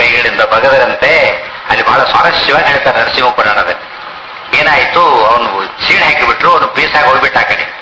ಕೈಗಳಿಂದ ಬಗದರಂತೆ ಅಲ್ಲಿ ಬಹಳ ಸ್ವಾರಸ್ಯವಾಗಿ ಹೇಳ್ತಾರೆ ನರಸಿಂಹ ಪುರಾಣದಲ್ಲಿ ಏನಾಯ್ತು ಅವನು ಸೀಡ್ ಹಾಕಿಬಿಟ್ರು ಅವನು ಪೀಸಾಗಿ ಹೋಗ್ಬಿಟ್ಟ ಆ ಕಡೆ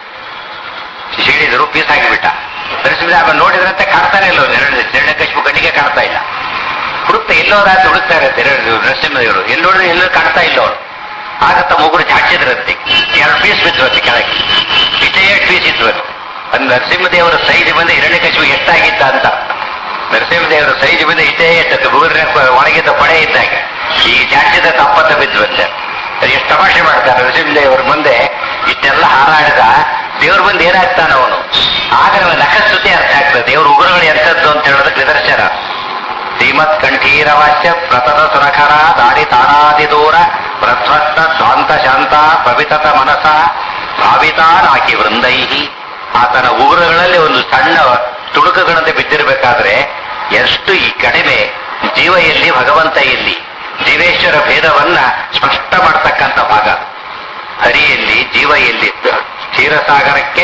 ಸೀಳಿದ್ರು ಪೀಸ್ ಹಾಕಿಬಿಟ್ಟ ನರಸಿಂಹ ಆಮೇಲೆ ನೋಡಿದ್ರಂತೆ ಕಾಡ್ತಾನೆ ಇಲ್ಲ ನೆರಳು ಕಶ್ಮು ಕಣ್ಣಿಗೆ ಕಾಡ್ತಾ ಇಲ್ಲ ಹುಡುಕ್ತಾ ಎಲ್ಲೋದಾಯ್ತು ಹುಡುಕ್ತಾ ಇರುತ್ತೆ ಎರಡು ನರಸಿಂಹದೇವರು ಎಲ್ಲಿ ನೋಡಿದ್ರೆ ಎಲ್ಲೂ ಕಾಣ್ತಾ ಇಲ್ಲ ಅವನು ಆಗ ತಮ್ಮ ಮುಗುರು ಚಾಚಿದ್ರಂತೆ ಎರಡು ಪೀಸ್ ಬಿದ್ರಂತೆ ಕೆಳಗೆ ಇಷ್ಟೇ ಎರಡು ಪೀಸ್ ಇದ್ವಂತೆ ಅದು ನರಸಿಂಹದೇವರ ಸೈಜ್ ಬಂದ ಹಿರಣ್ಯಕಶಿಪು ಎಷ್ಟಾಗಿದ್ದ ಅಂತ ನರಸಿಂಹದೇವರ ಸೈಜ್ ಬಂದ ಇಷ್ಟೇ ಎಷ್ಟತ್ತು ಮುಗುರಿನ ಒಣಗಿದ್ದ ಪಡೆ ಇದ್ದಾಗ ಈ ಚಾಚಿದ ತಪ್ಪತ್ತ ಬಿದ್ದುವಂತೆ ಅದು ಎಷ್ಟು ತಮಾಷೆ ಮಾಡ್ತಾರೆ ನರಸಿಂಹದೇವರ ಮುಂದೆ ಇಷ್ಟೆಲ್ಲ ಹಾರಾಡಿದ ದೇವ್ರ ಮುಂದೆ ಏನಾಗ್ತಾನ ಅವನು ಆಗ ನಮಗೆ ನಖಸ್ತುತಿ ಅರ್ಥ ಆಗ್ತದೆ ದೇವ್ರ ಉಗುರುಗಳು ಎಂಥದ್ದು ಅಂತ ಹೇಳೋದಕ್ಕೆ ನಿದರ್ಶನ ಶ್ರೀಮತ್ ಕಂಠೀರವಾಚ್ಯ ಪ್ರತತ ಸುರಖರ ದಾರಿ ತಾರಾದಿ ದೂರ ಪ್ರಧ್ವಸ್ತ ಧ್ವಾಂತ ಶಾಂತ ಪವಿತತ ಮನಸ ಭಾವಿತಾನಾಕಿ ವೃಂದೈಹಿ ಆತನ ಉಗುರುಗಳಲ್ಲಿ ಒಂದು ಸಣ್ಣ ತುಡುಕುಗಳಂತೆ ಬಿದ್ದಿರಬೇಕಾದ್ರೆ ಎಷ್ಟು ಈ ಕಡಿಮೆ ಜೀವ ಎಲ್ಲಿ ಭಗವಂತ ಎಲ್ಲಿ ಜೀವೇಶ್ವರ ಭೇದವನ್ನ ಸ್ಪಷ್ಟ ಮಾಡ್ತಕ್ಕಂಥ ಭಾಗ ಹರಿಯಲ್ಲಿ ಜೀವ ಎಲ್ಲಿ ಕ್ಷೀರಸಾಗರಕ್ಕೆ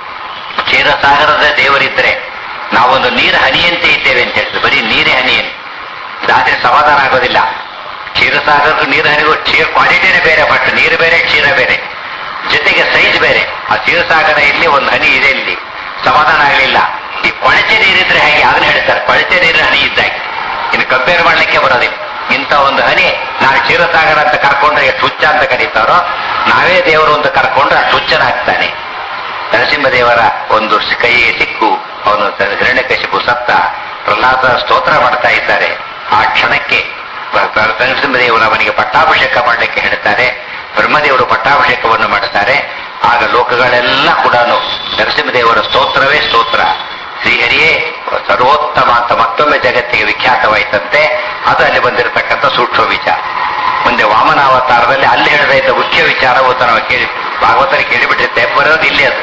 ಕ್ಷೀರಸಾಗರದ ದೇವರಿದ್ರೆ ನಾವೊಂದು ನೀರು ಹನಿಯಂತೆ ಇದ್ದೇವೆ ಅಂತ ಹೇಳ್ತೀವಿ ಬರೀ ನೀರೇ ಹನಿಯಂತೆ ಇದಾದ್ರೆ ಸಮಾಧಾನ ಆಗೋದಿಲ್ಲ ಕ್ಷೀರಸಾಗರಕ್ಕೂ ನೀರು ಹನಿಗೂ ಕ್ಷೀರ ಕ್ವಾಲಿಟಿನೇ ಬೇರೆ ಬಟ್ ನೀರು ಬೇರೆ ಕ್ಷೀರ ಬೇರೆ ಜೊತೆಗೆ ಸೈಜ್ ಬೇರೆ ಆ ಕ್ಷೀರಸಾಗರ ಇಲ್ಲಿ ಒಂದು ಹನಿ ಇದೆ ಇಲ್ಲಿ ಸಮಾಧಾನ ಆಗಲಿಲ್ಲ ಈ ಕೊಳಚೆ ನೀರಿದ್ರೆ ಹೇಗೆ ಅದನ್ನ ಹೇಳ್ತಾರೆ ಕೊಳಚೆ ನೀರು ಹನಿ ಇದ್ದಾಗ ಇನ್ನು ಕಂಪೇರ್ ಮಾಡ್ಲಿಕ್ಕೆ ಬರೋದಿಲ್ಲ ಇಂಥ ಒಂದು ಹನಿ ನಾನು ಕ್ಷೀರಸಾಗರ ಅಂತ ಕರ್ಕೊಂಡ್ರೆ ಎಷ್ಟು ಹುಚ್ಚ ಅಂತ ಕರೀತಾರೋ ನಾವೇ ದೇವರು ಅಂತ ಕರ್ಕೊಂಡ್ರೆ ಅಷ್ಟು ಹುಚ್ಚನಾಗ್ತಾನೆ ನರಸಿಂಹದೇವರ ಒಂದು ಕೈಗೆ ಸಿಕ್ಕು ಅವನು ಹಿರಣ್ಯಕಶಿಪು ಸತ್ತ ಪ್ರಹ್ಲಾದ ಸ್ತೋತ್ರ ಮಾಡ್ತಾ ಇದ್ದಾರೆ ಆ ಕ್ಷಣಕ್ಕೆ ಪ- ಪ- ನರಸಿಂಹದೇವರು ಅವನಿಗೆ ಪಟ್ಟಾಭಿಷೇಕ ಮಾಡಲಿಕ್ಕೆ ಹೇಳ್ತಾರೆ ಬ್ರಹ್ಮದೇವರು ಪಟ್ಟಾಭಿಷೇಕವನ್ನು ಮಾಡುತ್ತಾರೆ ಆಗ ಲೋಕಗಳೆಲ್ಲ ಕೂಡ ನರಸಿಂಹದೇವರ ಸ್ತೋತ್ರವೇ ಸ್ತೋತ್ರ ಶ್ರೀಹರಿಯೇ ಸರ್ವೋತ್ತಮ ಅಂತ ಮತ್ತೊಮ್ಮೆ ಜಗತ್ತಿಗೆ ವಿಖ್ಯಾತವಾಯಿತಂತೆ ಅದು ಅಲ್ಲಿ ಬಂದಿರತಕ್ಕಂಥ ಸೂಕ್ಷ್ಮ ವಿಚಾರ ಮುಂದೆ ವಾಮನಾವತಾರದಲ್ಲಿ ಅಲ್ಲಿ ಹೇಳದೇ ಇದ್ದ ಮುಖ್ಯ ವಿಚಾರವು ನಾವು ಕೇಳಿ ಭಾಗವತನ ಕೇಳಿಬಿಟ್ಟಿರುತ್ತೆ ಬರೋದು ಇಲ್ಲಿ ಅದು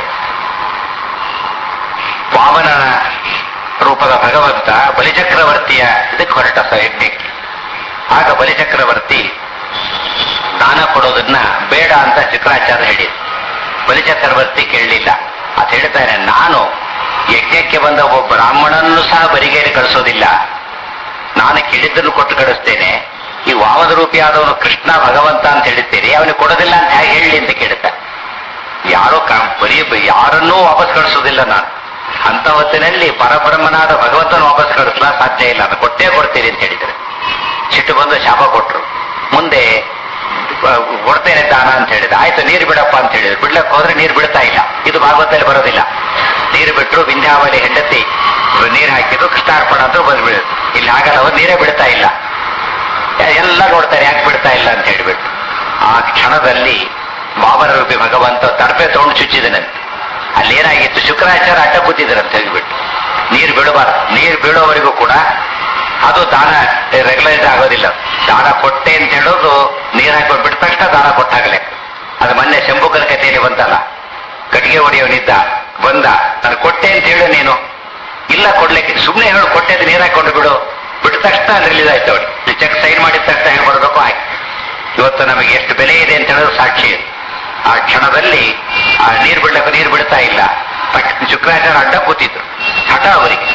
ವಾಮನನ ರೂಪದ ಭಗವಂತ ಬಲಿಚಕ್ರವರ್ತಿಯ ಇದಕ್ಕೆ ಹೊರಟ ಯಜ್ಞಕ್ಕೆ ಆಗ ಬಲಿಚಕ್ರವರ್ತಿ ದಾನ ಕೊಡೋದನ್ನ ಬೇಡ ಅಂತ ಶುಕ್ರಾಚಾರ್ಯ ಹೇಳಿದ್ರು ಬಲಿಚಕ್ರವರ್ತಿ ಕೇಳಲಿಲ್ಲ ಅಂತ ಹೇಳ್ತಾನೆ ನಾನು ಯಜ್ಞಕ್ಕೆ ಬಂದ ಒಬ್ಬ ಬ್ರಾಹ್ಮಣನನ್ನು ಸಹ ಬರಿಗೇರಿ ಕಳಿಸೋದಿಲ್ಲ ನಾನು ಕೇಳಿದ್ದನ್ನು ಕೊಟ್ಟು ಕಳಿಸ್ತೇನೆ ಈ ವಾಮದ ರೂಪಿಯಾದವನು ಕೃಷ್ಣ ಭಗವಂತ ಅಂತ ಹೇಳ್ತೀರಿ ಅವನಿಗೆ ಕೊಡೋದಿಲ್ಲ ಅಂತ ಹೇಗೆ ಹೇಳಿ ಅಂತ ಕೇಳ್ತಾನೆ ಯಾರೋ ಕ- ಬರೀ ಯಾರನ್ನೂ ವಾಪಸ್ ಕಳಿಸೋದಿಲ್ಲ ನಾನು ಅಂತ ಹೊತ್ತಿನಲ್ಲಿ ಪರಬ್ರಹ್ಮನಾದ ಭಗವಂತನ ವಾಪಸ್ ಕಳಿಸ್ಲಾ ಸಾಧ್ಯ ಇಲ್ಲ ನಾನು ಕೊಟ್ಟೇ ಕೊಡ್ತೀನಿ ಅಂತ ಹೇಳಿದ್ರೆ ಸಿಟ್ಟು ಬಂದು ಶಾಪ ಕೊಟ್ರು ಮುಂದೆ ಬ- ಕೊಡ್ತೇನೆ ದಾನ ಅಂತ ಹೇಳಿದ ಆಯ್ತು ನೀರು ಬಿಡಪ್ಪ ಅಂತ ಹೇಳಿದ್ರು ಬಿಡ್ಲಕ್ಕೆ ಹೋದ್ರೆ ನೀರು ಬಿಡ್ತಾ ಇಲ್ಲ ಇದು ಭಾಗವತದಲ್ಲಿ ಬರೋದಿಲ್ಲ ನೀರು ಬಿಟ್ರು ವಿಂಧ್ಯಾವಳಿ ಹೆಂಡತಿ ನೀರು ಹಾಕಿದ್ರು ಕೃಷ್ಣಾರ್ಪಣ ಅಂತ ಬಂದ್ಬಿಡುದು ಇಲ್ಲಿ ಹಾಗಲ್ಲ ಅವ್ರು ನೀರೇ ಬಿಡ್ತಾ ಇಲ್ಲ ಎಲ್ಲ ನೋಡ್ತಾರೆ ಯಾಕೆ ಬಿಡ್ತಾ ಇಲ್ಲ ಅಂತ ಹೇಳ್ಬಿಟ್ಟು ಆ ಕ್ಷಣದಲ್ಲಿ ಬಾಬರ ರೂಪಿ ಭಗವಂತ ತಡಪೆ ತಗೊಂಡು ಚುಚ್ಚಿದನಂತೆ ಅಲ್ಲಿ ಏನಾಗಿತ್ತು ಶುಕ್ರಾಚಾರ್ಯ ಅಡ್ಡ ಕೂತಿದ್ರಂತ ಹೇಳ್ಬಿಟ್ಟು ನೀರು ಬೀಳಬಾರ್ದು ನೀರು ಬೀಳೋವರೆಗೂ ಕೂಡ ಅದು ದಾನ ರೆಗ್ಯುಲೈಸ್ ಆಗೋದಿಲ್ಲ ದಾನ ಕೊಟ್ಟೆ ಅಂತ ಹೇಳೋದು ನೀರು ಹಾಕೊಂಡು ಬಿಟ್ಟ ತಕ್ಷಣ ದಾನ ಕೊಟ್ಟಾಗಲೇ ಅದು ಮೊನ್ನೆ ಶಂಭುಕನ ಕಥೆಯಲ್ಲಿ ಬಂತಲ್ಲ ಕಟ್ಟಿಗೆ ಹೊಡೆಯವನಿದ್ದ ಬಂದ ನಾನು ಕೊಟ್ಟೆ ಅಂತ ಹೇಳು ನೀನು ಇಲ್ಲ ಕೊಡ್ಲಿಕ್ಕೆ ಸುಮ್ಮನೆ ಹೇಳು ಕೊಟ್ಟೆ ಅಂತ ನೀರು ಹಾಕೊಂಡು ಬಿಡು ಬಿಟ್ಟ ತಕ್ಷಣ ರಿಲೀಸ್ ಆಯ್ತು ಅವಳು ಚೆಕ್ ಸೈನ್ ಮಾಡಿದ ತಕ್ಷಣ ಏನು ಬರಬೇಕು ಆಯ್ತು ಇವತ್ತು ನಮಗೆ ಎಷ್ಟು ಬೆಲೆ ಇದೆ ಅಂತ ಹೇಳೋದು ಸಾಕ್ಷಿ ಇದು. ಆ ಕ್ಷಣದಲ್ಲಿ ಆ ನೀರು ಬಿಡ್ಲಕ್ಕೆ ನೀರು ಬಿಡ್ತಾ ಇಲ್ಲ ಬಟ್ ಶುಕ್ರಾಚಾರ್ಯ ಅಡ್ಡ ಕೂತಿದ್ರು ಹಠ ಅವರಿಗೆ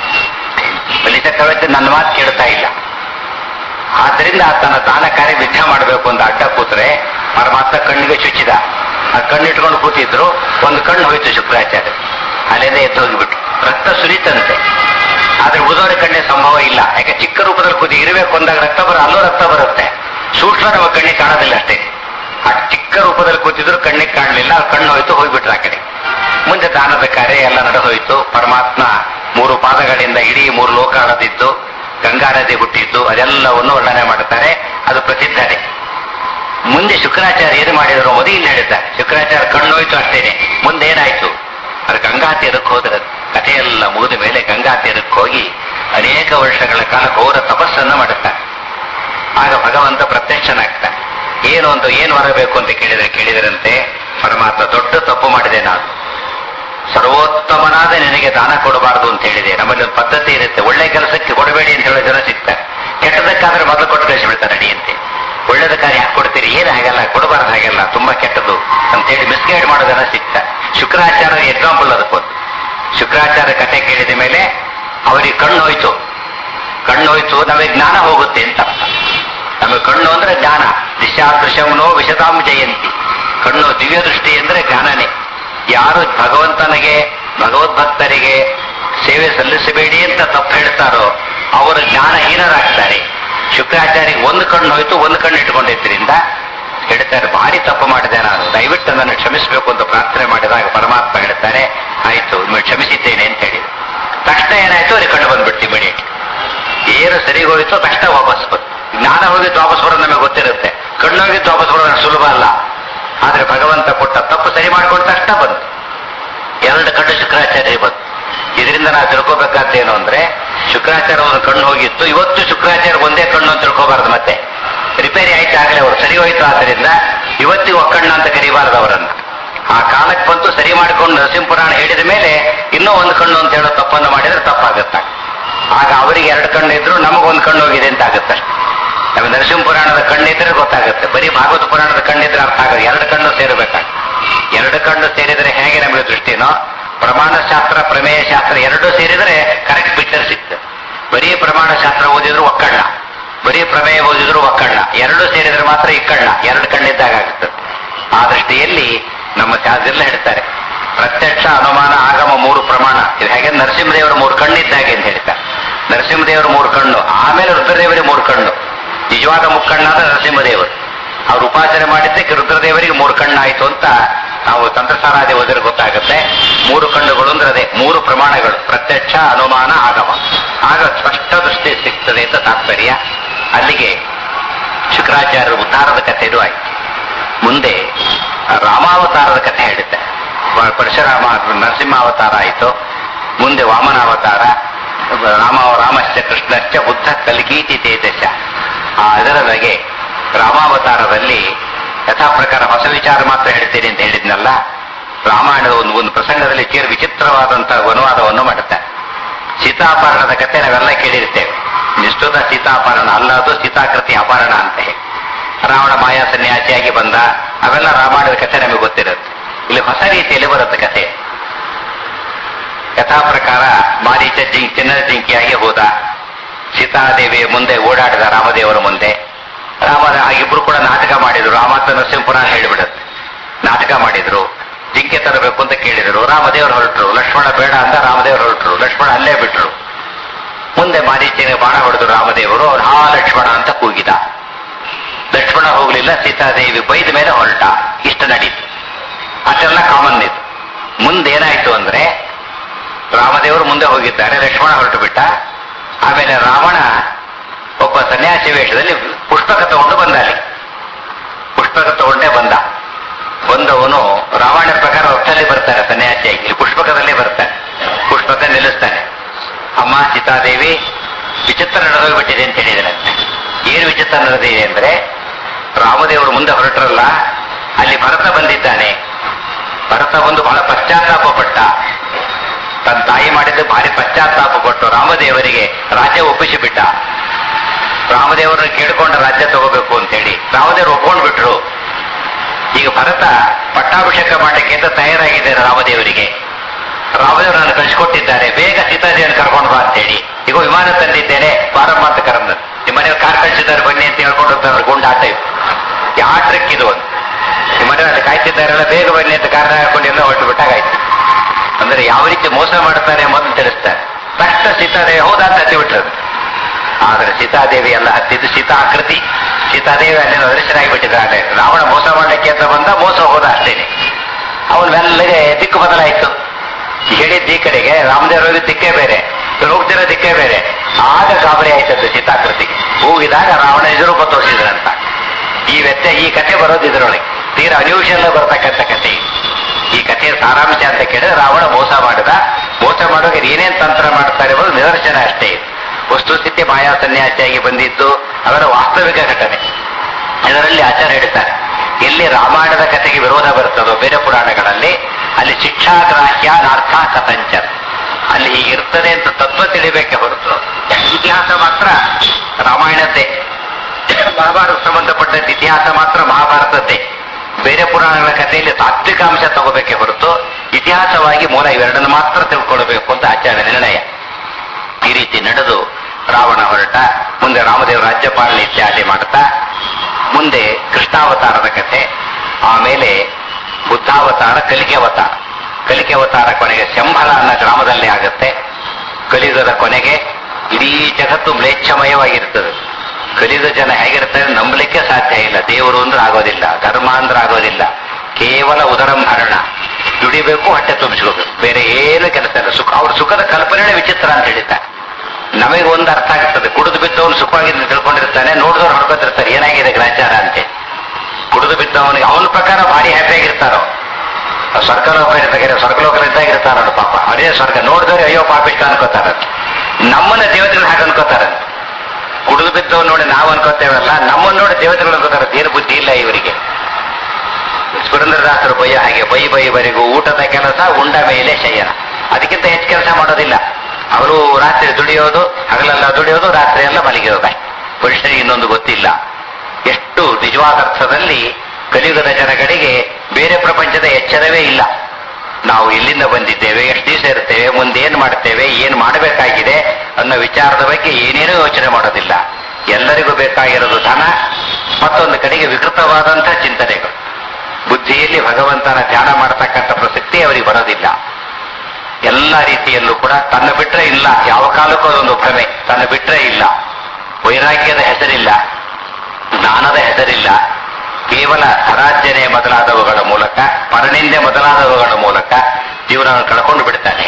ಬಲಿ ಚಕ್ರವರ್ತಿ ನನ್ನ ಮಾತು ಕೇಳ್ತಾ ಇಲ್ಲ ಆದ್ದರಿಂದ ತನ್ನ ದಾನ ಕಾರ್ಯ ವಿದ್ಯ ಮಾಡಬೇಕು ಅಂತ ಅಡ್ಡ ಕೂತ್ರೆ ಪರಮಾತ್ಮ ಕಣ್ಣಿಗೆ ಚುಚ್ಚಿದ ಆ ಕಣ್ಣಿಟ್ಕೊಂಡು ಕೂತಿದ್ರು ಒಂದು ಕಣ್ಣು ಹೋಯ್ತು ಶುಕ್ರಾಚಾರ್ಯ ಅಲ್ಲಿಂದ ಎದ್ದು ಹೋಗಿಬಿಟ್ಟು ರಕ್ತ ಸುರಿತಂತೆ ಆದ್ರೆ ಉಳಿದವರ ಕಣ್ಣೆ ಸಂಭವ ಇಲ್ಲ ಯಾಕೆ ಚಿಕ್ಕ ರೂಪದಲ್ಲಿ ಕೂತಿ ಇರಬೇಕು ಅಂದಾಗ ರಕ್ತ ಬರ ಅಲ್ಲೂ ರಕ್ತ ಬರುತ್ತೆ ಸೂಕ್ಷ್ಮ ನಮ್ಮ ಕಣ್ಣಿಗೆ ಕಾಣೋದಿಲ್ಲ ಅಷ್ಟೇ ಆ ಚಿಕ್ಕ ರೂಪದಲ್ಲಿ ಕೂತಿದ್ರು ಕಣ್ಣಿಗೆ ಕಾಣಲಿಲ್ಲ ಆ ಕಣ್ಣು ಹೋಯ್ತು ಹೋಗ್ಬಿಟ್ರು ಆ ಕಡೆ ಮುಂದೆ ದಾನದ ಕಾರ್ಯ ಎಲ್ಲ ನಡೆದೋಯ್ತು ಪರಮಾತ್ಮ ಮೂರು ಪಾದಗಳಿಂದ ಇಡೀ ಮೂರು ಲೋಕ ಹಳದಿದ್ದು ಗಂಗಾ ನದಿ ಹುಟ್ಟಿದ್ದು ಅದೆಲ್ಲವನ್ನು ವರ್ಣನೆ ಮಾಡುತ್ತಾರೆ ಅದು ಪ್ರಸಿದ್ಧನೆ ಮುಂದೆ ಶುಕ್ರಾಚಾರ್ಯ ಏನು ಮಾಡಿದ್ರು ಮೊದಲು ಇಲ್ಲಿ ಹೇಳಿದ್ದಾರೆ ಶುಕ್ರಾಚಾರ್ಯ ಕಣ್ಣೋಯ್ತು ಅಷ್ಟೇನೆ ಮುಂದೆ ಏನಾಯ್ತು ಅದು ಗಂಗಾ ತೀರಕ್ಕೆ ಹೋದ್ರೆ ಕಥೆಯೆಲ್ಲ ಮುಗಿದ ಮೇಲೆ ಗಂಗಾ ತೀರಕ್ಕೆ ಹೋಗಿ ಅನೇಕ ವರ್ಷಗಳ ಕಾಲ ಘೋರ ತಪಸ್ಸನ್ನ ಮಾಡುತ್ತಾರೆ ಆಗ ಭಗವಂತ ಪ್ರತ್ಯಕ್ಷನಾಗ್ತಾನೆ ಏನು ಅಂತ ಏನು ಬರಬೇಕು ಅಂತ ಕೇಳಿದ್ರೆ ಕೇಳಿದರಂತೆ ಪರಮಾತ್ಮ ದೊಡ್ಡ ತಪ್ಪು ಮಾಡಿದೆ ನಾನು ಸರ್ವೋತ್ತಮನಾದ ನಿನಗೆ ದಾನ ಕೊಡಬಾರದು ಅಂತ ಹೇಳಿದೆ ನಮ್ಮಲ್ಲಿ ಒಂದು ಪದ್ಧತಿ ಇರುತ್ತೆ ಒಳ್ಳೆ ಕೆಲಸಕ್ಕೆ ಕೊಡಬೇಡಿ ಅಂತ ಹೇಳೋ ಜನ ಸಿಗ್ತಾರೆ ಕೆಟ್ಟದಕ್ಕಾದ್ರೆ ಮೊದಲು ಕೊಟ್ಟು ಕಳಿಸಿಬಿಡ್ತಾರೆ ಅಡಿಯಂತೆ ಒಳ್ಳೇದ ಕಾರ್ಯ ಯಾಕೆ ಕೊಡ್ತೀರಿ ಏನು ಹಾಗಲ್ಲ ಕೊಡಬಾರ್ದು ಹಾಗೆಲ್ಲ ತುಂಬಾ ಕೆಟ್ಟದು ಅಂತೇಳಿ ಮಿಸ್ಗೈಡ್ ಮಾಡೋ ಜನ ಸಿಗ್ತಾರೆ ಶುಕ್ರಾಚಾರ್ಯ ಎಕ್ಸಾಂಪಲ್ ಅದಕ್ಕೊಂದು ಶುಕ್ರಾಚಾರ್ಯ ಕಥೆ ಕೇಳಿದ ಮೇಲೆ ಅವರಿಗೆ ಕಣ್ಣು ಹೋಯ್ತು ಕಣ್ಣು ಹೋಯ್ತು ನಮಗೆ ಜ್ಞಾನ ಹೋಗುತ್ತೆ ಅಂತ ಅರ್ಥ. ನಮಗೆ ಕಣ್ಣು ಅಂದ್ರೆ ಜ್ಞಾನ ದಿಶಾದೃಶಂನೋ ವಿಶತಾಂ ಜಯಂತಿ ಕಣ್ಣು ದಿವ್ಯ ದೃಷ್ಟಿ ಅಂದ್ರೆ ಜ್ಞಾನನೇ ಯಾರು ಭಗವಂತನಿಗೆ ಭಗವದ್ಭಕ್ತರಿಗೆ ಸೇವೆ ಸಲ್ಲಿಸಬೇಡಿ ಅಂತ ತಪ್ಪು ಹೇಳ್ತಾರೋ ಅವರು ಜ್ಞಾನಹೀನರಾಗ್ತಾರೆ ಶುಕ್ರಾಚಾರ್ಯಗೆ ಒಂದು ಕಣ್ಣು ಹೋಯ್ತು ಒಂದು ಕಣ್ಣು ಇಟ್ಕೊಂಡಿದ್ದರಿಂದ ಹೇಳ್ತಾರೆ ಭಾರಿ ತಪ್ಪು ಮಾಡಿದೆ ನಾನು ದಯವಿಟ್ಟು ನನ್ನನ್ನು ಕ್ಷಮಿಸಬೇಕು ಅಂತ ಪ್ರಾರ್ಥನೆ ಮಾಡಿದಾಗ ಪರಮಾತ್ಮ ಹೇಳ್ತಾರೆ ಆಯ್ತು ನಿಮ್ಮನ್ನು ಕ್ಷಮಿಸಿದ್ದೇನೆ ಅಂತ ಹೇಳಿ ತಕ್ಷಣ ಏನಾಯ್ತು ಅವ್ರಿಗೆ ಕಣ್ಣು ಬಂದ್ಬಿಡ್ತು ಇಮಿಡಿಯೇಟ್ ಏನು ಸರಿ ಹೋಯ್ತು ತಕ್ಷಣ ವಾಪಸ್ ಬಂತು ಜ್ಞಾನ ಹೋಗಿದ್ದು ವಾಪಸ್ ಬರೋದು ನಮಗೆ ಗೊತ್ತಿರುತ್ತೆ ಕಣ್ಣು ಹೋಗಿದ್ದು ವಾಪಸ್ ಬರೋದು ಸುಲಭ ಅಲ್ಲ ಆದ್ರೆ ಭಗವಂತ ಕೊಟ್ಟ ತಪ್ಪು ಸರಿ ಮಾಡ್ಕೊಂಡ ತಕ್ಷಣ ಬಂತು ಎರಡು ಕಣ್ಣು ಶುಕ್ರಾಚಾರ್ಯ ಬಂತು ಇದರಿಂದ ನಾವು ತಿಳ್ಕೊಬೇಕಾದ ಏನು ಅಂದ್ರೆ ಶುಕ್ರಾಚಾರ್ಯ ಒಂದು ಕಣ್ಣು ಹೋಗಿತ್ತು ಇವತ್ತು ಶುಕ್ರಾಚಾರ್ಯ ಒಂದೇ ಕಣ್ಣು ಅಂತ ತಿಳ್ಕೊಬಾರ್ದು ಮತ್ತೆ ರಿಪೇರಿ ಆಯ್ತು ಆಗಲೇ ಅವರು ಸರಿ ಹೋಯ್ತು ಆದ್ರಿಂದ ಇವತ್ತಿಗೂ ಒಕ್ಕಣ್ಣ ಅಂತ ಕರಿಬಾರ್ದು ಅವರನ್ನ ಆ ಕಾಲಕ್ಕೆ ಬಂತು ಸರಿ ಮಾಡಿಕೊಂಡು ನರಸಿಂಹಪುರಾಣ ಹೇಳಿದ ಮೇಲೆ ಇನ್ನೂ ಒಂದು ಕಣ್ಣು ಅಂತ ಹೇಳೋ ತಪ್ಪನ್ನು ಮಾಡಿದ್ರೆ ತಪ್ಪಾಗುತ್ತೆ ಆಗ ಅವರಿಗೆ ಎರಡು ಕಣ್ಣು ಇದ್ರು ನಮಗೊಂದು ಕಣ್ಣು ಹೋಗಿದೆ ಅಂತ ಆಗುತ್ತೆ ನಮಗೆ ನರಸಿಂಹ ಪುರಾಣದ ಕಣ್ಣಿದ್ರೆ ಗೊತ್ತಾಗುತ್ತೆ ಬರೀ ಭಾಗವತ ಪುರಾಣದ ಕಣ್ಣಿದ್ರೆ ಅರ್ಥ ಆಗೋದು ಎರಡು ಕಣ್ಣು ಸೇರಬೇಕಾಗ ಎರಡು ಕಣ್ಣು ಸೇರಿದ್ರೆ ಹೇಗೆ ನಮಗೆ ದೃಷ್ಟಿನೋ ಪ್ರಮಾಣ ಶಾಸ್ತ್ರ ಪ್ರಮೇಯ ಶಾಸ್ತ್ರ ಎರಡೂ ಸೇರಿದ್ರೆ ಕರೆಕ್ಟ್ ಪಿಕ್ಚರ್ ಸಿಗ್ತದೆ ಬರೀ ಪ್ರಮಾಣ ಶಾಸ್ತ್ರ ಓದಿದ್ರು ಒಕ್ಕಣ್ಣ ಬರೀ ಪ್ರಮೇಯ ಓದಿದ್ರು ಒಕ್ಕಣ್ಣ ಎರಡು ಸೇರಿದ್ರೆ ಮಾತ್ರ ಇಕ್ಕಣ್ಣ ಎರಡು ಕಣ್ಣಿದ್ದಾಗ ಆಗುತ್ತೆ ಆ ದೃಷ್ಟಿಯಲ್ಲಿ ನಮ್ಮ ಶಾಸ್ತ್ರಲ್ಲ ಹೇಳ್ತಾರೆ ಪ್ರತ್ಯಕ್ಷ ಅನುಮಾನ ಆಗಮ ಮೂರು ಪ್ರಮಾಣ ಇದು ಹೇಗೆ ನರಸಿಂಹದೇವರು ಮೂರು ಕಣ್ಣಿದ್ದಾಗೆ ಅಂತ ಹೇಳ್ತಾರೆ ನರಸಿಂಹದೇವರು ಮೂರು ಕಣ್ಣು ಆಮೇಲೆ ರುದ್ರದೇವರಿಗೆ ಮೂರು ಕಣ್ಣು ನಿಜವಾದ ಮುಕ್ಕಣ್ಣಾದ ನರಸಿಂಹದೇವರು ಅವ್ರು ಉಪಾಸನೆ ಮಾಡಿದ್ದಕ್ಕೆ ರುದ್ರದೇವರಿಗೆ ಮೂರು ಕಣ್ಣಾಯ್ತು ಅಂತ ನಾವು ತಂತ್ರಸಾರಾದಿ ಓದಿದ್ರೆ ಗೊತ್ತಾಗುತ್ತೆ ಮೂರು ಕಣ್ಣುಗಳು ಅಂದ್ರೆ ಅದೇ ಮೂರು ಪ್ರಮಾಣಗಳು ಪ್ರತ್ಯಕ್ಷ ಅನುಮಾನ ಆಗಮ ಆಗ ಸ್ಪಷ್ಟ ದೃಷ್ಟಿ ಸಿಗ್ತದೆ ಅಂತ ತಾತ್ಪರ್ಯ ಅಲ್ಲಿಗೆ ಶುಕ್ರಾಚಾರ್ಯರ ಉದ್ಧಾರದ ಕಥೆಯೂ ಆಯ್ತು ಮುಂದೆ ರಾಮಾವತಾರದ ಕಥೆ ಹೇಳುತ್ತೆ ಪ- ಪರಶುರಾಮ ನರಸಿಂಹಾವತಾರ ಆಯಿತು ಮುಂದೆ ವಾಮನಾವತಾರ ರಾಮ ರಾಮಶ್ಚ ಕೃಷ್ಣಶ್ಚ ಬುದ್ಧ ಕಲ್ಗೀತಿ ತೇಜಸ್ಸ ಆ ಅದರ ಬಗೆ ರಾಮಾವತಾರದಲ್ಲಿ ಯಥಾ ಪ್ರಕಾರ ಹೊಸ ವಿಚಾರ ಮಾತ್ರ ಹೇಳ್ತೇನೆ ಅಂತ ಹೇಳಿದ್ನಲ್ಲ ರಾಮಾಯಣದ ಒಂದು ಒಂದು ಪ್ರಸಂಗದಲ್ಲಿ ಚೇರ್ ವಿಚಿತ್ರವಾದಂತಹ ಅನುವಾದವನ್ನು ಮಾಡುತ್ತೆ ಸೀತಾಪಹರಣದ ಕಥೆ ನಾವೆಲ್ಲ ಕೇಳಿರ್ತೇವೆ ನಿಷ್ಠುತ ಸೀತಾಪಹರಣ ಅಲ್ಲ ಅದು ಸೀತಾಕೃತಿ ಅಪಹರಣ ಅಂತ ಹೇಳಿ ರಾವಣ ಮಾಯಾ ಸನ್ಯಾಸಿಯಾಗಿ ಬಂದ ಅವೆಲ್ಲ ರಾಮಾಯಣದ ಕಥೆ ನಮಗೆ ಗೊತ್ತಿರುತ್ತೆ ಇಲ್ಲಿ ಹೊಸ ರೀತಿಯಲ್ಲಿ ಬರುತ್ತೆ ಕಥೆ ಯಥಾ ಪ್ರಕಾರ ಮಾರೀಚ ಜಿಂಕ್ ಚಿನ್ನದ ಜಿಂಕಿಯಾಗಿ ಹೋದ ಸೀತಾದೇವಿಯ ಮುಂದೆ ಓಡಾಡಿದ ರಾಮದೇವರ ಮುಂದೆ ರಾಮ ಇಬ್ರು ಕೂಡ ನಾಟಕ ಮಾಡಿದ್ರು ರಾಮ ಅಂತ ನರಸಿಂಹಪುರಾಣ ಹೇಳಿಬಿಡುತ್ತೆ ನಾಟಕ ಮಾಡಿದ್ರು ಜಿಂಕೆ ತರಬೇಕು ಅಂತ ಕೇಳಿದ್ರು ರಾಮದೇವರು ಹೊರಟರು ಲಕ್ಷ್ಮಣ ಬೇಡ ಅಂತ ರಾಮದೇವರು ಹೊರಟರು ಲಕ್ಷ್ಮಣ ಅಲ್ಲೇ ಬಿಟ್ರು ಮುಂದೆ ಮಾರೀಚನಿಗೆ ಬಾಣ ಹೊಡೆದ್ರು ರಾಮದೇವರು ಅವ್ರು ಹಾ ಲಕ್ಷ್ಮಣ ಅಂತ ಕೂಗಿದ ಲಕ್ಷ್ಮಣ ಹೋಗ್ಲಿಲ್ಲ ಸೀತಾದೇವಿ ಬೈದ ಮೇಲೆ ಹೊರಟ ಇಷ್ಟ ನಡೀತು ಅಷ್ಟೆಲ್ಲ ಕಾಮನ್ ಇದು ಮುಂದೆ ಏನಾಯ್ತು ಅಂದ್ರೆ ರಾಮದೇವರು ಮುಂದೆ ಹೋಗಿದ್ದಾರೆ ಲಕ್ಷ್ಮಣ ಹೊರಟು ಬಿಟ್ಟ ಆಮೇಲೆ ರಾವಣ ಒಬ್ಬ ಸನ್ಯಾಸಿ ವೇಷದಲ್ಲಿ ಪುಸ್ತಕ ತಗೊಂಡು ಬಂದ ಅಲ್ಲಿ ಪುಸ್ತಕ ತಗೊಂಡೇ ಬಂದ ಬಂದವನು ರಾವಣನ ಪ್ರಕಾರ ಹೊಟ್ಟಲ್ಲಿ ಬರ್ತಾರೆ ಸನ್ಯಾಸಿಯಾಗಿ ಇಲ್ಲಿ ಪುಷ್ಪಕದಲ್ಲೇ ಬರ್ತಾನೆ ಪುಷ್ಪಕ ನಿಲ್ಲಿಸ್ತಾನೆ ಅಮ್ಮ ಸೀತಾದೇವಿ ವಿಚಿತ್ರ ನಡೆದೋಗ್ಬಿಟ್ಟಿದೆ ಅಂತ ಹೇಳಿದನಂತೆ ಏನು ವಿಚಿತ್ರ ನಡೆದಿದೆ ಅಂದ್ರೆ ರಾಮದೇವರು ಮುಂದೆ ಹೊರಟರಲ್ಲ ಅಲ್ಲಿ ಭರತ ಬಂದಿದ್ದಾನೆ ಭರತ ಬಂದು ಬಹಳ ಪಶ್ಚಾತ್ತಾಪ ಪಟ್ಟ ತನ್ನ ತಾಯಿ ಮಾಡಿದ್ದು ಭಾರಿ ಪಶ್ಚಾತ್ತಾಪ ಕೊಟ್ಟು ರಾಮದೇವರಿಗೆ ರಾಜ್ಯ ಒಪ್ಪಿಸಿಬಿಟ್ಟ ರಾಮದೇವರನ್ನ ಕೇಳ್ಕೊಂಡ ರಾಜ್ಯ ತಗೋಬೇಕು ಅಂತೇಳಿ ರಾಮದೇವರು ಒಪ್ಕೊಂಡು ಬಿಟ್ರು ಈಗ ಭರತ ಪಟ್ಟಾಭಿಷೇಕ ಮಾಡಲಿಕ್ಕೆ ಅಂತ ತಯಾರಾಗಿದ್ದಾರೆ ರಾಮದೇವರಿಗೆ ರಾಮದೇವರು ನಾನು ಕಳಿಸ್ಕೊಟ್ಟಿದ್ದಾರೆ ಬೇಗ ಸೀತಾದೇವಿಯನ್ನು ಕರ್ಕೊಂಡು ಬಾ ಅಂತೇಳಿ ಈಗ ವಿಮಾನ ತಂದಿದ್ದೇನೆ ಬಾರಮ್ಮ ಅಂತ ಕರೆದ ನಿಮ್ಮ ಮನೆಯವ್ರು ಕಾರ್ ಕಳಿಸಿದ್ದಾರೆ ಬನ್ನಿ ಅಂತ ಹೇಳ್ಕೊಂಡು ಹೋಗ್ತಾರೆ ಗುಂಡಾಟ ಇದು ಯಾವ ಟ್ರಿಕ್ ಇದು ಒಂದು ನಿಮ್ಮ ಮನೆಯವ್ರು ಕಾಯ್ತಿದ್ದಾರಲ್ಲ ಬೇಗ ಬನ್ನಿ ಅಂತ ಕಾರಣ ಹಾಕೊಂಡು ಎಲ್ಲ ಹೊರಟು ಬಿಟ್ಟಾಗಾಯ್ತು ಅಂದ್ರೆ ಯಾವ ರೀತಿ ಮೋಸ ಮಾಡ್ತಾರೆ ಎಂಬುದನ್ನು ತಿಳಿಸ್ತಾರೆ ತಕ್ಷಣ ಸೀತಾದೇವಿ ಹೌದಾ ಅಂತ ಹತ್ತಿ ಬಿಟ್ರದು ಆದ್ರೆ ಸೀತಾದೇವಿ ಎಲ್ಲ ಹತ್ತಿದ್ದು ಸೀತಾಕೃತಿ ಸೀತಾದೇವಿ ಅಲ್ಲಿಂದ ಅದೃಶ್ಯರಾಗಿ ಬಿಟ್ಟಿದ್ದಾರೆ ರಾವಣ ಮೋಸ ಮಾಡಲಿಕ್ಕೆ ಅಂತ ಬಂದ ಮೋಸ ಹೋದ ಅಷ್ಟೇನೆ ಅವನು ಮೆಲ್ಲಗೆ ದಿಕ್ಕು ಬದಲಾಯಿತು ಹೇಳಿದ್ದ ಈ ಕಡೆಗೆ ರಾಮದೇವರಿಗೆ ದಿಕ್ಕೇ ಬೇರೆ ಇವ್ರು ಹೋಗ್ತಿರೋ ದಿಕ್ಕೇ ಬೇರೆ ಆಗ ಗಾಬರಿ ಆಯ್ತದ್ದು ಸೀತಾಕೃತಿ ಹೋಗಿದಾಗ ರಾವಣ ನಿಜರೂಪ ತೋರಿಸಿದ್ರಂತ ಈ ವ್ಯತ್ಯ ಈ ಕಥೆ ಬರೋದು ಇದರೊಳಗೆ ತೀರಾ ಅನ್ಯೂಷಲ್ ಬರ್ತಕ್ಕಂಥ ಕಥೆ ಈ ಕಥೆಯ ಸಾರಾಂಶ ಅಂತ ಕೇಳಿದ್ರೆ ರಾವಣ ಮೋಸ ಮಾಡಿದ ಮೋಸ ಮಾಡೋಕೆ ಏನೇನ್ ತಂತ್ರ ಮಾಡ್ತಾರೆ ಎಂಬುದು ನಿದರ್ಶನ ಅಷ್ಟೇ ಇದು ವಸ್ತುಸ್ಥಿತಿ ಮಾಯಾ ಸನ್ಯಾಸಿಯಾಗಿ ಬಂದಿದ್ದು ಅವರ ವಾಸ್ತವಿಕ ಘಟನೆ ಇದರಲ್ಲಿ ಆಚಾರ್ಯ ಹೇಳ್ತಾರೆ ಎಲ್ಲಿ ರಾಮಾಯಣದ ಕಥೆಗೆ ವಿರೋಧ ಬರ್ತದೋ ಬೇರೆ ಪುರಾಣಗಳಲ್ಲಿ ಅಲ್ಲಿ ಶಿಕ್ಷಾಗ್ರಾಹ್ಯ ನಾರ್ಥ ಕಥಂಚರ್ ಅಲ್ಲಿ ಹೀಗಿರ್ತದೆ ಅಂತ ತತ್ವ ತಿಳಿಬೇಕೆ ಹೊರತು ಇತಿಹಾಸ ಮಾತ್ರ ರಾಮಾಯಣದ್ದೇ ಮಹಾಭಾರತ ಸಂಬಂಧಪಟ್ಟಂತ ಇತಿಹಾಸ ಮಾತ್ರ ಮಹಾಭಾರತದ್ದೇ ಬೇರೆ ಪುರಾಣಗಳ ಕಥೆಯಲ್ಲಿ ತಾತ್ವಿಕ ಅಂಶ ತಗೋಬೇಕೆ ಹೊರತು ಇತಿಹಾಸವಾಗಿ ಮೂಲ ಇವೆರಡನ್ನು ಮಾತ್ರ ತಿಳ್ಕೊಳ್ಬೇಕು ಅಂತ ಆಚಾರ್ಯ ನಿರ್ಣಯ ಈ ರೀತಿ ನಡೆದು ರಾವಣ ಹೊರಟ ಮುಂದೆ ರಾಮದೇವ ರಾಜ್ಯಪಾಲನೆ ಇತ್ಯಾದಿ ಮಾಡ್ತಾ ಮುಂದೆ ಕೃಷ್ಣಾವತಾರದ ಕಥೆ ಆಮೇಲೆ ಬುದ್ಧಾವತಾರ ಕಲಿಕೆ ಅವತಾರ ಕಲಿಕೆ ಅವತಾರ ಕೊನೆಗೆ ಶಂಭಲ ಅನ್ನೋ ಗ್ರಾಮದಲ್ಲಿ ಆಗುತ್ತೆ ಕಲಿಯುಗದ ಕೊನೆಗೆ ಇಡೀ ಜಗತ್ತು ಮ್ಲೇಚ್ಛಮಯವಾಗಿರ್ತದೆ ಕಲಿಯುಗ ಜನ ಹೇಗಿರ್ತಾರೆ ನಂಬಲಿಕ್ಕೆ ಸಾಧ್ಯ ಇಲ್ಲ ದೇವರು ಅಂದ್ರೆ ಆಗೋದಿಲ್ಲ ಧರ್ಮ ಅಂದ್ರೆ ಆಗೋದಿಲ್ಲ ಕೇವಲ ಉದರಂಭರಣ ದುಡಿಬೇಕು ಹೊಟ್ಟೆ ತುಂಬಿಸ್ಕೋಬೇಕು ಬೇರೆ ಏನು ಕೆಲಸ ಇಲ್ಲ ಸುಖ ಅವ್ರ ಸುಖದ ಕಲ್ಪನೆ ವಿಚಿತ್ರ ಅಂತ ಹೇಳಿದ್ದಾರೆ ನಮಗೆ ಒಂದು ಅರ್ಥ ಆಗ್ತದೆ ಕುಡಿದು ಬಿದ್ದವನು ಸುಖವಾಗಿ ತಿಳ್ಕೊಂಡಿರ್ತಾನೆ ನೋಡಿದವ್ರು ಹೊಡ್ಕೊತಿರ್ತಾರೆ ಏನಾಗಿದೆ ಗ್ರಾಚಾರ ಅಂತೆ ಕುಡಿದು ಬಿದ್ದವನಿಗೆ ಅವನ ಪ್ರಕಾರ ಭಾರಿ ಹ್ಯಾಪಿ ಆಗಿರ್ತಾರೋ ಸ್ವರ್ಗಲೋಕ ಇರ್ತಾರೆ ಸ್ವರ್ಗಲೋಕಲಿದ್ದಾಗ ಇರ್ತಾರ ಪಾಪ ಅದೇ ಸ್ವರ್ಗ ನೋಡಿದ್ರೆ ಅಯ್ಯೋ ಪಾಪಿಷ್ಟ ಅನ್ಕೋತಾರ ನಮ್ಮನ್ನ ದೇವತೆಗಳು ಹಾಗೆ ಅನ್ಕೋತಾರ ಕುಡಿದು ಬಿದ್ದವ್ ನೋಡಿ ನಾವು ಅನ್ಕೋತೇವಲ್ಲ ನಮ್ಮನ್ನ ನೋಡಿ ದೇವತೆಗಳು ಅನ್ಕೋತಾರ ತೀರ ಬುದ್ಧಿ ಇಲ್ಲ ಇವರಿಗೆ ಪುರಂದ್ರದಾಸರು ಬಯ್ಯ ಹಾಗೆ ಬೈ ಬೈವರೆಗೂ ಊಟದ ಕೆಲಸ ಉಂಡ ಮೇಲೆ ಶಯನ ಅದಕ್ಕಿಂತ ಹೆಚ್ಚು ಕೆಲಸ ಮಾಡೋದಿಲ್ಲ ಅವರು ರಾತ್ರಿ ದುಡಿಯೋದು ಹಗಲೆಲ್ಲ ದುಡಿಯೋದು ರಾತ್ರಿ ಎಲ್ಲ ಮಲಗಿರೋದ ಪುರುಷರಿಗೆ ಇನ್ನೊಂದು ಗೊತ್ತಿಲ್ಲ ಎಷ್ಟು ನಿಜವಾದ ಅರ್ಥದಲ್ಲಿ ಕಲಿಯುಗದ ಜನಗಳಿಗೆ ಬೇರೆ ಪ್ರಪಂಚದ ಎಚ್ಚರವೇ ಇಲ್ಲ ನಾವು ಇಲ್ಲಿಂದ ಬಂದಿದ್ದೇವೆ ಎಷ್ಟು ದಿವಸ ಇರ್ತೇವೆ ಮುಂದೆ ಏನ್ ಮಾಡ್ತೇವೆ ಏನ್ ಮಾಡಬೇಕಾಗಿದೆ ಅನ್ನೋ ವಿಚಾರದ ಬಗ್ಗೆ ಏನೇನೂ ಯೋಚನೆ ಮಾಡೋದಿಲ್ಲ ಎಲ್ಲರಿಗೂ ಬೇಕಾಗಿರೋದು ಧನ ಮತ್ತೊಂದು ಕಡೆಗೆ ವಿಕೃತವಾದಂತಹ ಚಿಂತನೆಗಳು ಬುದ್ಧಿಯಲ್ಲಿ ಭಗವಂತನ ಧ್ಯಾನ ಮಾಡತಕ್ಕಂಥ ಪ್ರಸಕ್ತಿ ಅವರಿಗೆ ಬರೋದಿಲ್ಲ ಎಲ್ಲ ರೀತಿಯಲ್ಲೂ ಕೂಡ ತನ್ನ ಬಿಟ್ರೆ ಇಲ್ಲ ಯಾವ ಕಾಲಕ್ಕೂ ಅದೊಂದು ಭ್ರಮೆ ತನ್ನ ಬಿಟ್ರೆ ಇಲ್ಲ ವೈರಾಗ್ಯದ ಹೆಸರಿಲ್ಲ ಜ್ಞಾನದ ಹೆಸರಿಲ್ಲ ಕೇವಲ ಅರಾಜ್ಯನೆ ಮೊದಲಾದವುಗಳ ಮೂಲಕ ಪರನಿಂದೆ ಮೊದಲಾದವುಗಳ ಮೂಲಕ ಜೀವನವನ್ನು ಕಳ್ಕೊಂಡು ಬಿಡ್ತಾನೆ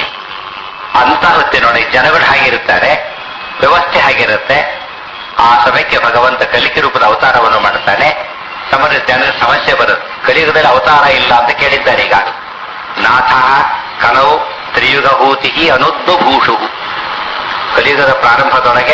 ಅಂತ ಹೊತ್ತೆ ನೋಡಿ ಜನಗಳು ಹಾಗಿರುತ್ತಾರೆ ವ್ಯವಸ್ಥೆ ಹಾಗಿರುತ್ತೆ ಆ ಸಮಯಕ್ಕೆ ಭಗವಂತ ಕಲಿಕೆ ರೂಪದ ಅವತಾರವನ್ನು ಮಾಡ್ತಾನೆ ಸಮರ ಜನರ ಸಮಸ್ಯೆ ಬರುತ್ತೆ ಕಲಿಯುಗದಲ್ಲಿ ಅವತಾರ ಇಲ್ಲ ಅಂತ ಕೇಳಿದ್ದಾರೆ ಈಗ ನಾಥ ಕಲವು ತ್ರಿಯುಗ ಹೂತಿ ಅನುದ್ದು ಭೂಷು ಕಲಿಯುಗದ ಪ್ರಾರಂಭದೊಳಗೆ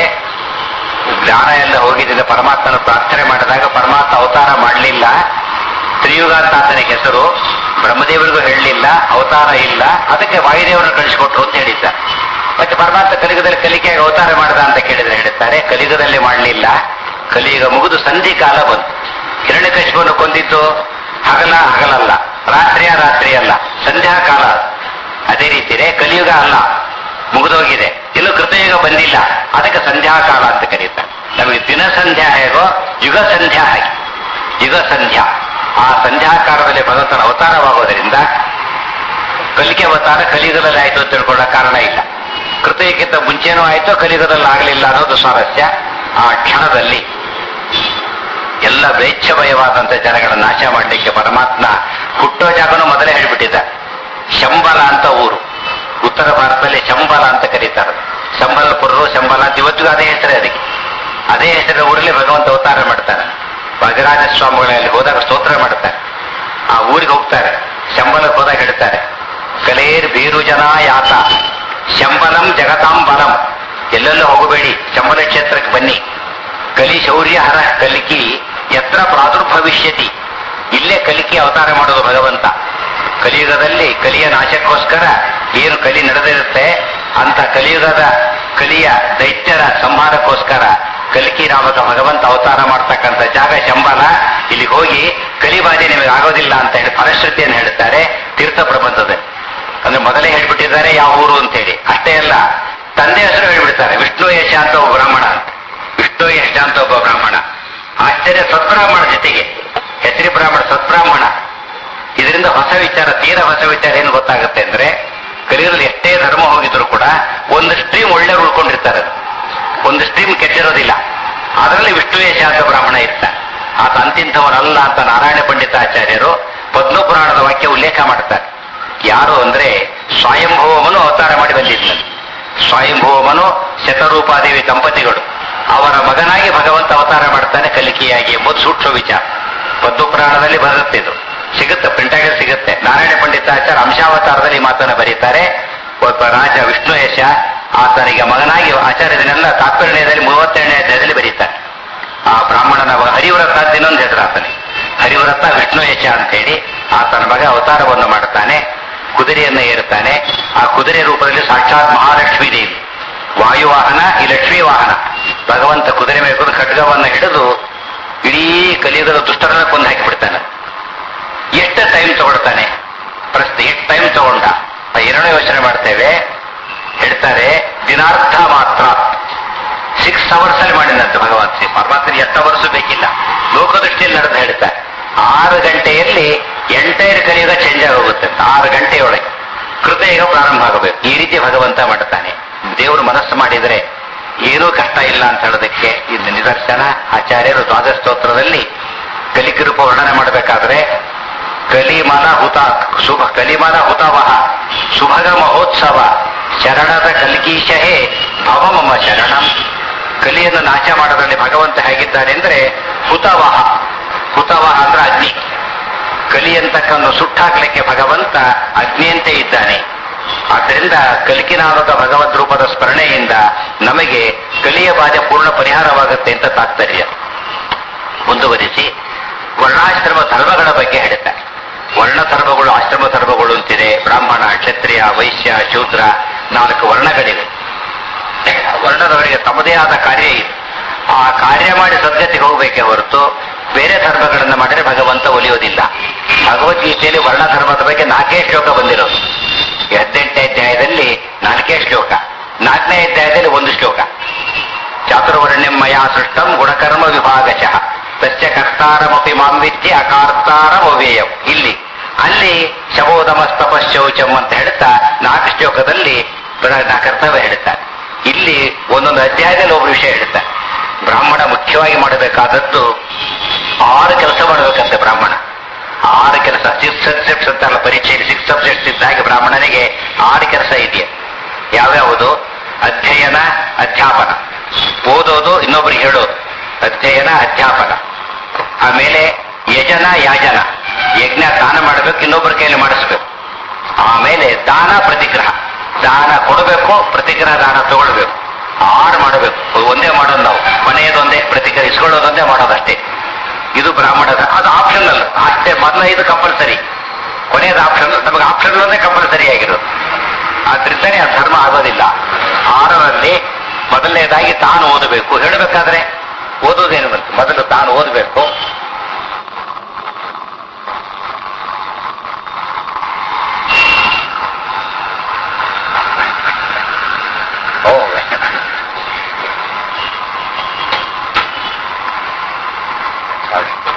ಜ್ಞಾನ ಎಲ್ಲ ಹೋಗಿದ್ದ ಪರಮಾತ್ಮನ ಪ್ರಾರ್ಥನೆ ಮಾಡಿದಾಗ ಪರಮಾತ್ಮ ಅವತಾರ ಮಾಡಲಿಲ್ಲ ತ್ರಿಯುಗ ಅಂತ ಆತನಿಗೆ ಹೆಸರು ಬ್ರಹ್ಮದೇವರಿಗೂ ಹೇಳಲಿಲ್ಲ ಅವತಾರ ಇಲ್ಲ ಅದಕ್ಕೆ ವಾಯುದೇವರನ್ನು ಕಳಿಸಿಕೊಟ್ರು ಅಂತ ಹೇಳಿದ್ದ ಮತ್ತೆ ಪರಮಾತ್ಮ ಕಲಿಯುಗದಲ್ಲಿ ಕಲಿಕೆಯಾಗಿ ಅವತಾರ ಮಾಡಿದ ಅಂತ ಕೇಳಿದ್ರೆ ಹೇಳುತ್ತಾರೆ ಕಲಿಯುಗದಲ್ಲಿ ಮಾಡಲಿಲ್ಲ ಕಲಿಯುಗ ಮುಗಿದು ಸಂಧಿ ಕಾಲ ಬಂತು ಹಿರಣ್ಯಕಶಿಪನ್ನು ಕೊಂದಿದ್ದು ಹಗಲ ಹಗಲಲ್ಲ ರಾತ್ರಿಯ ರಾತ್ರಿ ಅಲ್ಲ ಸಂಧ್ಯಾ ಕಾಲ ಅದೇ ರೀತಿಯೇ ಕಲಿಯುಗ ಅಲ್ಲ ಮುಗಿದೋಗಿದೆ ಇನ್ನು ಕೃತಯುಗ ಬಂದಿಲ್ಲ ಅದಕ್ಕೆ ಸಂಧ್ಯಾಕಾಲ ಅಂತ ಕರೀತಾರೆ ನಮಗೆ ದಿನ ಸಂಧ್ಯಾ ಹೇಗೋ ಯುಗ ಸಂಧ್ಯಾ ಹಾಗೆ ಯುಗ ಸಂಧ್ಯಾ ಆ ಸಂಧ್ಯಾಕಾಲದಲ್ಲಿ ಭಗವಂತನ ಅವತಾರವಾಗೋದರಿಂದ ಕಲಿಕೆ ಅವತಾರ ಕಲಿಯುಗದಲ್ಲಿ ಆಯ್ತು ಅಂತ ತಿಳ್ಕೊಳ್ಳೋ ಕಾರಣ ಇಲ್ಲ ಕೃತಯುಗಕ್ಕಿಂತ ಮುಂಚೆನೂ ಆಯ್ತು ಕಲಿಯುಗದಲ್ಲಿ ಆಗಲಿಲ್ಲ ಅನ್ನೋದು ಸ್ವಾರಸ್ಯ ಆ ಕ್ಷಣದಲ್ಲಿ ಎಲ್ಲ ವೇಚ್ಛಮಯವಾದಂತ ಜನಗಳ ನಾಶ ಮಾಡಲಿಕ್ಕೆ ಪರಮಾತ್ಮ ಹುಟ್ಟೋ ಜಾಗನೂ ಮೊದಲೇ ಹೇಳ್ಬಿಟ್ಟಿದ್ದ ಶಂಬಲ ಅಂತ ಊರು ಉತ್ತರ ಭಾರತದಲ್ಲಿ ಶಂಬಲ ಅಂತ ಕರೀತಾರೆ ಶಂಬಲಪುರರು ಶಂಬಲ ಅಂತ ಇವತ್ತಿಗೂ ಅದೇ ಹೆಸರೇ ಅದಕ್ಕೆ ಅದೇ ಹೆಸರಿನ ಊರಲ್ಲಿ ಭಗವಂತ ಅವತಾರ ಮಾಡ್ತಾನೆ ಭಗರಾಜ ಸ್ವಾಮಿಗಳಲ್ಲಿ ಹೋದಾಗ ಸ್ತೋತ್ರ ಮಾಡ್ತಾರೆ ಆ ಊರಿಗೆ ಹೋಗ್ತಾರೆ ಶಂಬಲಕ್ಕೆ ಹೋದಾಗ ಹೇಳ್ತಾರೆ ಕಲೇರ್ ಬೀರು ಜನ ಯಾತ ಶಂಬಲಂ ಜಗತಾಂ ಬಲಂ ಎಲ್ಲೆಲ್ಲೂ ಹೋಗಬೇಡಿ ಶಂಬಲ ಕ್ಷೇತ್ರಕ್ಕೆ ಬನ್ನಿ ಕಲಿ ಶೌರ್ಯ ಹರ ಕಲಿಕಿ ಎತ್ರ ಪ್ರಾದುರ್ಭವಿಷ್ಯತಿ ಇಲ್ಲೇ ಕಲಿಕೆ ಅವತಾರ ಮಾಡೋದು ಭಗವಂತ ಕಲಿಯುಗದಲ್ಲಿ ಕಲಿಯ ನಾಶಕ್ಕೋಸ್ಕರ ಏನು ಕಲಿ ನಡೆದಿರುತ್ತೆ ಅಂತ ಕಲಿಯುಗದ ಕಲಿಯ ದೈತ್ಯರ ಸಂಹಾರಕ್ಕೋಸ್ಕರ ಕಲಿಕಿ ನಾಮಕ ಭಗವಂತ ಅವತಾರ ಮಾಡ್ತಕ್ಕಂಥ ಜಾಗ ಶಂಬಲ ಇಲ್ಲಿ ಹೋಗಿ ಕಲಿಬಾಧೆ ನಿಮಗೆ ಆಗೋದಿಲ್ಲ ಅಂತ ಹೇಳಿ ಫಲಶ್ರುತಿಯನ್ನು ಹೇಳುತ್ತಾರೆ ತೀರ್ಥ ಪ್ರಬಂಧದಲ್ಲಿ ಅಂದ್ರೆ ಮೊದಲೇ ಹೇಳ್ಬಿಟ್ಟಿದ್ದಾರೆ ಯಾವ ಊರು ಅಂತ ಹೇಳಿ ಅಷ್ಟೇ ಅಲ್ಲ ತಂದೆ ಹೆಸರು ಹೇಳ್ಬಿಡ್ತಾರೆ ವಿಷ್ಣು ಯಶ ಅಂತ ಒಬ್ಬ ಬ್ರಾಹ್ಮಣ ಅಂತ ವಿಷ್ಣು ಯಶ ಅಂತ ಒಬ್ಬ ಬ್ರಾಹ್ಮಣ ಆಶ್ಚರ್ಯ ಸತ್ಬ್ರಾಹ್ಮಣ ಜೊತೆಗೆ ಹೆಸರಿ ಬ್ರಾಹ್ಮಣ ಸತ್ಬ್ರಾಹ್ಮಣ ಇದರಿಂದ ಹೊಸ ವಿಚಾರ ತೀರ ಹೊಸ ವಿಚಾರ ಏನು ಗೊತ್ತಾಗುತ್ತೆ ಅಂದ್ರೆ ಕಲಿಯುಗದಲ್ಲಿ ಎಷ್ಟೇ ಧರ್ಮ ಹೋಗಿದ್ರು ಕೂಡ ಒಂದು ಸ್ಟ್ರೀಮ್ ಒಳ್ಳೆ ಉಳ್ಕೊಂಡಿರ್ತಾರೆ ಅದು. ಒಂದು ಸ್ಟ್ರೀಮ್ ಕೆಟ್ಟಿರೋದಿಲ್ಲ ಅದರಲ್ಲಿ ವಿಷ್ಣು ಯಶ ಅಂತ ಬ್ರಾಹ್ಮಣ ಇರ್ತ ಆತ ಅಂತಿಂಥವರಲ್ಲ ಅಂತ ನಾರಾಯಣ ಪಂಡಿತಾಚಾರ್ಯರು ಪದ್ಮಪುರಾಣದ ವಾಕ್ಯ ಉಲ್ಲೇಖ ಮಾಡ್ತಾರೆ ಯಾರು ಅಂದ್ರೆ ಸ್ವಯಂಭವಮನು ಅವತಾರ ಮಾಡಿ ಬಂದಿದ್ನಲ್ಲಿ ಸ್ವಯಂಭವಮನು ಶತರೂಪಾದೇವಿ ದಂಪತಿಗಳು ಅವರ ಮಗನಾಗಿ ಭಗವಂತ ಅವತಾರ ಮಾಡ್ತಾನೆ ಕಲಿಕೆಯಾಗಿ ಎಂಬುದು ಸೂಕ್ಷ್ಮ ವಿಚಾರ ಪದ್ಮಪುರಾಣದಲ್ಲಿ ಬರುತ್ತೆ ಇದು ಸಿಗುತ್ತೆ ಪ್ರಿಂಟಾಗಿ ಸಿಗುತ್ತೆ ನಾರಾಯಣ ಪಂಡಿತಾಚಾರ್ಯ ಅಂಶಾವತಾರದಲ್ಲಿ ಈ ಮಾತನ್ನ ಬರೀತಾರೆ ಒಬ್ಬ ರಾಜ ವಿಷ್ಣು ಯಶ ಆತನಿಗೆ ಮಗನಾಗಿ ಆಚಾರ್ಯದನ್ನೆಲ್ಲ ತಾತ್ಪರ್ಯದಲ್ಲಿ ಮೂವತ್ತೆರಡನೇ ಅಧ್ಯಾಯದಲ್ಲಿ ಬರೀತಾರೆ ಆ ಬ್ರಾಹ್ಮಣನ ವ- ಹರಿವ್ರತ ಅಂತ ಇನ್ನೊಂದು ಹೆಸರು ಆತನಿಗೆ ಹರಿವ್ರತ ವಿಷ್ಣು ಯಶ ಅಂತೇಳಿ ಆತನ ಮಗ ಅವತಾರವನ್ನು ಮಾಡುತ್ತಾನೆ ಕುದುರೆಯನ್ನು ಏರುತ್ತಾನೆ ಆ ಕುದುರೆ ರೂಪದಲ್ಲಿ ಸಾಕ್ಷಾತ್ ಮಹಾಲಕ್ಷ್ಮೀ ದೇವಿ ವಾಯುವಾಹನ ಈ ಲಕ್ಷ್ಮೀ ವಾಹನ ಭಗವಂತ ಕುದುರೆ ಮೇಲೆ ಕೂತು ಖಡ್ಗವನ್ನು ಹಿಡಿದು ಇಡೀ ಕಲಿಯುಗದ ದುಷ್ಟರನ್ನ ಕೊಂದು ಹಾಕಿಬಿಡ್ತಾನೆ ಎಷ್ಟು ಟೈಮ್ ತಗೊಳ್ತಾನೆ ಪ್ರಶ್ನೆ ಎಷ್ಟು ಟೈಮ್ ತಗೊಂಡ ನಾವು ಎರಡನೇ ಯೋಚನೆ ಮಾಡ್ತೇವೆ ಹೇಳ್ತಾರೆ ದಿನಾರ್ಥ ಮಾತ್ರ ಸಿಕ್ಸ್ ಅವರ್ಸ್ ಅಲ್ಲಿ ಮಾಡಿದಂತೆ ಭಗವಂತ ಪರಮಾತ್ಮ ಎಷ್ಟು ಅವರ್ಸ್ ಬೇಕಿಲ್ಲ ಲೋಕದೃಷ್ಟಿಯಲ್ಲಿ ನಡೆದು ಹೇಳ್ತಾರೆ ಆರು ಗಂಟೆಯಲ್ಲಿ ಎಂಟೈರ್ ಕಲಿಯುಗ ಚೇಂಜ್ ಆಗೋಗುತ್ತೆ ಆರು ಗಂಟೆಯೊಳಗೆ ಕೃತಯುಗ ಪ್ರಾರಂಭ ಆಗಬೇಕು ಈ ರೀತಿ ಭಗವಂತ ಮಾಡ್ತಾನೆ ದೇವರು ಮನಸ್ಸು ಮಾಡಿದರೆ ಏನೂ ಕಷ್ಟ ಇಲ್ಲ ಅಂತ ಹೇಳೋದಕ್ಕೆ ಇದು ನಿದರ್ಶನ ಆಚಾರ್ಯರು ದ್ವಾದಶ ಸ್ತೋತ್ರದಲ್ಲಿ ಕಲಿಕಿರೂಪ ವರ್ಣನೆ ಮಾಡಬೇಕಾದ್ರೆ ಕಲಿಮಲ ಹುತ ಶುಭ ಕಲಿಮಲ ಹುತವಹ ಸುಭಗ ಮಹೋತ್ಸವ ಶರಣದ ಕಲ್ಕೀಶಹೇ ಭವ ಮಮ ಶರಣಂ ಕಲಿಯನ್ನು ನಾಶ ಮಾಡೋದ್ರಲ್ಲಿ ಭಗವಂತ ಹೇಗಿದ್ದಾನೆ ಅಂದ್ರೆ ಹುತವಹ ಹುತವಹ ಅಂದ್ರೆ ಅಗ್ನಿ ಕಲಿಯಂತಕ್ಕನ್ನು ಸುಟ್ಟಾಕ್ಲಿಕ್ಕೆ ಭಗವಂತ ಅಗ್ನಿಯಂತೆ ಇದ್ದಾನೆ ಆದ್ದರಿಂದ ಕಲಿಕಿನಾಮಕ ಭಗವದ್ ರೂಪದ ಸ್ಮರಣೆಯಿಂದ ನಮಗೆ ಕಲಿಯ ಬಾಧೆ ಪೂರ್ಣ ಪರಿಹಾರವಾಗುತ್ತೆ ಅಂತ ತಾತ್ಪರ್ಯ ಮುಂದುವರಿಸಿ ವರ್ಣಾಶ್ರಮ ಧರ್ಮಗಳ ಬಗ್ಗೆ ಹೇಳ್ತಾರೆ ವರ್ಣ ಧರ್ಮಗಳು ಆಶ್ರಮ ಧರ್ಮಗಳು ಅಂತಿದೆ ಬ್ರಾಹ್ಮಣ ಕ್ಷತ್ರಿಯ ವೈಶ್ಯ ಶೂದ್ರ ನಾಲ್ಕು ವರ್ಣಗಳಿವೆ ವರ್ಣದವರಿಗೆ ತಮ್ಮದೇ ಆದ ಕಾರ್ಯ ಇದೆ ಆ ಕಾರ್ಯ ಮಾಡಿ ಸದ್ಗತಿಗೆ ಹೋಗಬೇಕೇ ಹೊರತು ಬೇರೆ ಧರ್ಮಗಳನ್ನು ಮಾಡಿದ್ರೆ ಭಗವಂತ ಒಲಿಯೋದಿಲ್ಲ ಭಗವದ್ಗೀತೆಯಲ್ಲಿ ವರ್ಣ ಧರ್ಮದ ಬಗ್ಗೆ ನಾಲ್ಕೇ ಶ್ಲೋಕ ಬಂದಿರೋದು ಹದಿನೆಂಟನೇ ಅಧ್ಯಾಯದಲ್ಲಿ ನಾಲ್ಕೇ ಶ್ಲೋಕ ನಾಲ್ಕನೇ ಅಧ್ಯಾಯದಲ್ಲಿ ಒಂದು ಶ್ಲೋಕ ಚಾತುರ್ವರ್ಣ್ಯಂ ಮಯಾ ಸೃಷ್ಟಂ ಗುಣಕರ್ಮ ವಿಭಾಗಶಃ ತಸ್ಯ ಕರ್ತಾರಮಪಿ ಮಾಂ ವಿದ್ಯೆ ಅಕಾರ್ತಾರಮವ್ಯಯಂ ಇಲ್ಲಿ ಅಲ್ಲಿ ಶಬೋಧಮಸ್ತಪಶೌಚಂ ಅಂತ ಹೇಳ್ತಾ ನಾಲ್ಕು ಶ್ಲೋಕದಲ್ಲಿ ನಾ ಕರ್ತವ್ಯ ಹೇಳ್ತಾರೆ ಇಲ್ಲಿ ಒಂದೊಂದು ಅಧ್ಯಾಯದಲ್ಲಿ ಒಬ್ಬರು ವಿಷಯ ಹೇಳ್ತಾರೆ ಬ್ರಾಹ್ಮಣ ಮುಖ್ಯವಾಗಿ ಮಾಡಬೇಕಾದದ್ದು ಆರು ಕೆಲಸ ಮಾಡಬೇಕಂತೆ ಬ್ರಾಹ್ಮಣ ಆರು ಕೆಲಸ ಸಿಕ್ಸ್ ಸಬ್ಜೆಕ್ಟ್ಸ್ ಅಂತಲ್ಲ ಪರೀಕ್ಷೆಯಲ್ಲಿ ಸಿಕ್ಸ್ ಸಬ್ಜೆಕ್ಟ್ಸ್ ಇದ್ದಾಗ ಬ್ರಾಹ್ಮಣನಿಗೆ ಆರು ಕೆಲಸ ಇದೆಯಾ ಯಾವ್ಯಾವುದು ಅಧ್ಯಯನ ಅಧ್ಯಾಪನ ಓದೋದು ಇನ್ನೊಬ್ರಿಗೆ ಹೇಳೋದು ಅಧ್ಯಯನ ಅಧ್ಯಾಪನ ಆಮೇಲೆ ಯಜನ ಯಾಜನ ಯಜ್ಞ ದಾನ ಮಾಡಬೇಕು ಇನ್ನೊಬ್ಬರ ಕೈಯಲ್ಲಿ ಮಾಡಿಸ್ಬೇಕು ಆಮೇಲೆ ದಾನ ಪ್ರತಿಗ್ರಹ ದಾನ ಕೊಡಬೇಕು ಪ್ರತಿಗ್ರಹ ದಾನ ತಗೊಳ್ಬೇಕು ಆರು ಮಾಡಬೇಕು ಒಂದೇ ಮಾಡೋದು ನಾವು ಕೊನೆಯದೊಂದೇ ಪ್ರತಿಗ್ರಹ ಇಸ್ಕೊಳ್ಳೋದೊಂದೇ ಮಾಡೋದಷ್ಟೇ ಇದು ಬ್ರಾಹ್ಮಣದ ಅದು ಆಪ್ಷನಲ್ ಅಷ್ಟೇ ಮೊದಲ ಇದು ಕಂಪಲ್ಸರಿ ಕೊನೆಯದು ಆಪ್ಷನ್ ನಮಗೆ ಆಪ್ಷನ್ ಒಂದೇ ಕಂಪಲ್ಸರಿ ಆಗಿರೋದು ಆದ್ರಿಂದನೇ ಆ ಧರ್ಮ ಆಗೋದಿಲ್ಲ ಆರರಲ್ಲಿ ಮೊದಲನೇದಾಗಿ ತಾನು ಓದಬೇಕು ಹೇಳಬೇಕಾದ್ರೆ ಓದೋದೇನು ಬಂತು ಮೊದಲು ತಾನು ಓದಬೇಕು ಓ ಸಾರಿ.